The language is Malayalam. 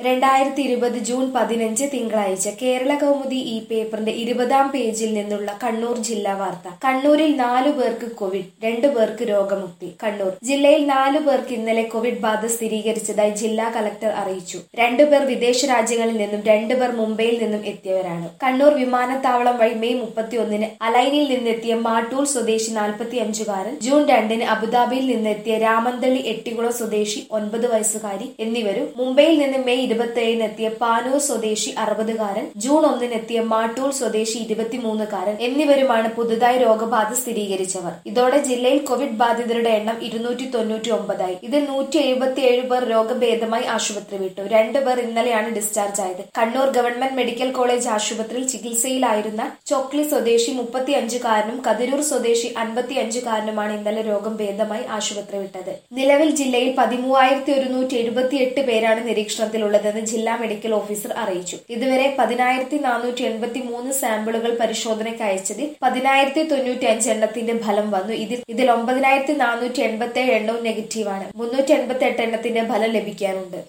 രണ്ടായിരത്തി ഇരുപത് ജൂൺ പതിനഞ്ച് തിങ്കളാഴ്ച കേരള കൗമുദി ഈ പേപ്പറിന്റെ ഇരുപതാം പേജിൽ നിന്നുള്ള കണ്ണൂർ ജില്ലാ വാർത്ത കണ്ണൂരിൽ നാലു പേർക്ക് കോവിഡ് രണ്ടു പേർക്ക് രോഗമുക്തി കണ്ണൂർ ജില്ലയിൽ നാലു പേർക്ക് ഇന്നലെ കോവിഡ് ബാധ സ്ഥിരീകരിച്ചതായി ജില്ലാ കലക്ടർ അറിയിച്ചു രണ്ടുപേർ വിദേശ രാജ്യങ്ങളിൽ നിന്നും രണ്ടുപേർ മുംബൈയിൽ നിന്നും എത്തിയവരാണ് കണ്ണൂർ വിമാനത്താവളം വഴി മെയ് മുപ്പത്തിയൊന്നിന് അലൈനിൽ നിന്നെത്തിയ മാട്ടൂൽ സ്വദേശി നാൽപ്പത്തി അഞ്ചുകാരൻ ജൂൺ രണ്ടിന് അബുദാബിയിൽ നിന്നെത്തിയ രാമന്തളി എട്ടികുളം സ്വദേശി ഒൻപത് വയസ്സുകാരി എന്നിവരും മുംബൈയിൽ നിന്ന് മെയ് ഇരുപത്തിയേഴിനെത്തിയ പാനൂർ സ്വദേശി അറുപതുകാരൻ ജൂൺ ഒന്നിനെത്തിയ മാട്ടൂൾ സ്വദേശി ഇരുപത്തിമൂന്നുകാരൻ എന്നിവരുമാണ് പുതുതായി രോഗബാധ സ്ഥിരീകരിച്ചവർ ഇതോടെ ജില്ലയിൽ കോവിഡ് ബാധിതരുടെ എണ്ണം ഇരുന്നൂറ്റി തൊണ്ണൂറ്റി ഒമ്പതായി ഇതിൽ നൂറ്റി എഴുപത്തിയേഴ് പേർ രോഗഭേദമായി ആശുപത്രി വിട്ടു രണ്ടുപേർ ഇന്നലെയാണ് ഡിസ്ചാർജ് ആയത് കണ്ണൂർ ഗവൺമെന്റ് മെഡിക്കൽ കോളേജ് ആശുപത്രിയിൽ ചികിത്സയിലായിരുന്ന ചൊക്ലി സ്വദേശി മുപ്പത്തിയഞ്ചുകാരനും കതിരൂർ സ്വദേശി അൻപത്തിയഞ്ചുകാരനുമാണ് ഇന്നലെ രോഗം ഭേദമായി ആശുപത്രി വിട്ടത് നിലവിൽ ജില്ലയിൽ പതിമൂവായിരത്തി ഒരുന്നൂറ്റി എഴുപത്തിയെട്ട് പേരാണ് നിരീക്ഷണത്തിലുള്ളതെന്ന് ജില്ലാ മെഡിക്കൽ ഓഫീസർ അറിയിച്ചു ഇതുവരെ പതിനായിരത്തി നാനൂറ്റി എൺപത്തി മൂന്ന് സാമ്പിളുകൾ പരിശോധനയ്ക്ക് അയച്ചതിൽ പതിനായിരത്തി തൊണ്ണൂറ്റി അഞ്ച് എണ്ണത്തിന്റെ ഫലം വന്നു ഇതിൽ ഇതിൽ ഒമ്പതിനായിരത്തി നാനൂറ്റി എൺപത്തി ഏഴ് എണ്ണവും നെഗറ്റീവാണ് മുന്നൂറ്റി എൺപത്തി എട്ട് എണ്ണത്തിന്റെ ഫലം ലഭിക്കാനുണ്ട്